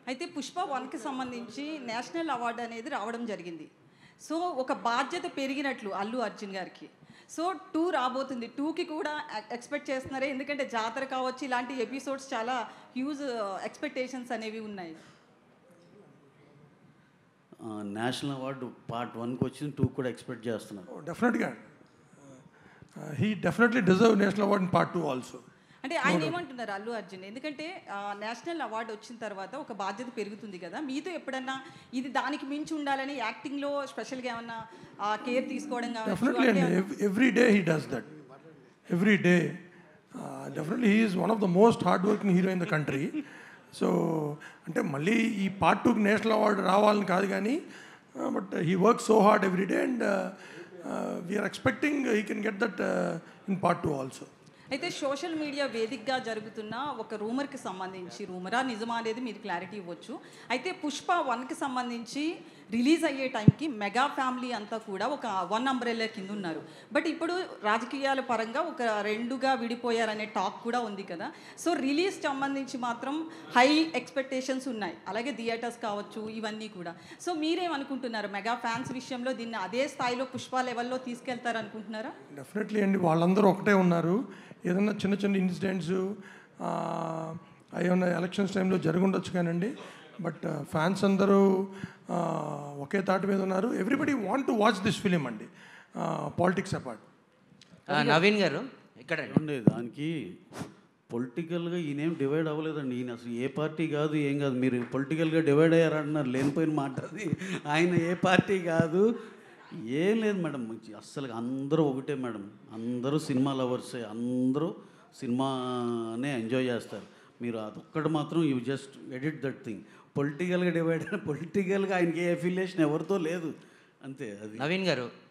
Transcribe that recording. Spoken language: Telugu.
అయితే పుష్ప వన్కి సంబంధించి నేషనల్ అవార్డు అనేది రావడం జరిగింది సో ఒక బాధ్యత పెరిగినట్లు అల్లు అర్జున్ గారికి సో టూ రాబోతుంది టూకి కూడా ఎక్స్పెక్ట్ చేస్తున్నారే ఎందుకంటే జాతర కావచ్చు ఇలాంటి ఎపిసోడ్స్ చాలా హ్యూజ్ ఎక్స్పెక్టేషన్స్ అనేవి ఉన్నాయి నేషనల్ అవార్డు పార్ట్ వన్కి వచ్చింది టూ కూడా ఎక్స్పెక్ట్ చేస్తున్నారు డెఫినెట్గా he definitely deserve national award in part two also అంటే ఆయన ఏమంటున్నారు అల్లు అర్జున్ ఎందుకంటే ఆ, నేషనల్ అవార్డు వచ్చిన తర్వాత ఒక బాధ్యత పెరుగుతుంది కదా మీతో ఎప్పుడన్నా ఇది దానికి మించి ఉండాలని యాక్టింగ్లో స్పెషల్గా ఏమన్నా కేర్ తీసుకోవడం కావచ్చు డెఫినెట్లీ అండి every day he does that every day definitely he is one of the most hard working hero in the country so అంటే మళ్ళీ ఈ పార్ట్ టూకి నేషనల్ అవార్డు రావాలని కాదు కానీ but he work so hard every day and we are expecting he can get that in part two also అయితే సోషల్ మీడియా వేదికగా జరుగుతున్న ఒక రూమర్కి సంబంధించి రూమరా నిజమా అనేది మీరు క్లారిటీ ఇవ్వచ్చు అయితే పుష్ప వన్కి సంబంధించి రిలీజ్ అయ్యే టైంకి మెగా ఫ్యామిలీ అంతా కూడా ఒక వన్ అంబ్రెల్లా కింద ఉన్నారు బట్ ఇప్పుడు రాజకీయాల పరంగా ఒక రెండుగా విడిపోయారనే టాక్ కూడా ఉంది కదా సో రిలీజ్ సంబంధించి మాత్రం హై ఎక్స్పెక్టేషన్స్ ఉన్నాయి అలాగే థియేటర్స్ కావచ్చు ఇవన్నీ కూడా సో మీరేమనుకుంటున్నారు మెగా ఫ్యాన్స్ విషయంలో దీన్ని అదే స్థాయిలో పుష్ప లెవెల్లో తీసుకెళ్తారు అనుకుంటున్నారా డెఫినెట్లీ అండి వాళ్ళందరూ ఒకటే ఉన్నారు ఏదన్నా చిన్న చిన్న ఇన్సిడెంట్స్ ఏమన్నా ఎలక్షన్స్ టైంలో జరుగుండొచ్చు కానండి బట్ ఫ్యాన్స్ అందరూ ఆ, ఒకే తాటి మీద ఉన్నారు everybody want to watch this film అండి పాలిటిక్స్ అపార్ట్ ఆ, నవీన్ గారు ఇక్కడ ఏమండి దానికి పొలిటికల్గా ఈయనేం డివైడ్ అవ్వలేదండి ఈయన అసలు ఏ పార్టీ కాదు ఏం కాదు మీరు పొలిటికల్గా డివైడ్ అయ్యారంటున్నారు లేనిపోయిన మాట అది ఆయన ఏ పార్టీ కాదు ఏం లేదు మేడం అస్సలు అందరూ ఒకటే మేడం అందరూ సినిమా లవర్సే అందరూ సినిమానే ఎంజాయ్ చేస్తారు మీరు అదొక్కటి మాత్రం you just edit that thing పొలిటికల్గా డివైడ్ పొలిటికల్గా ఆయనకి ఏ అఫిలియేషన్ ఎవరితో లేదు అంతే అది నవీన్ గారు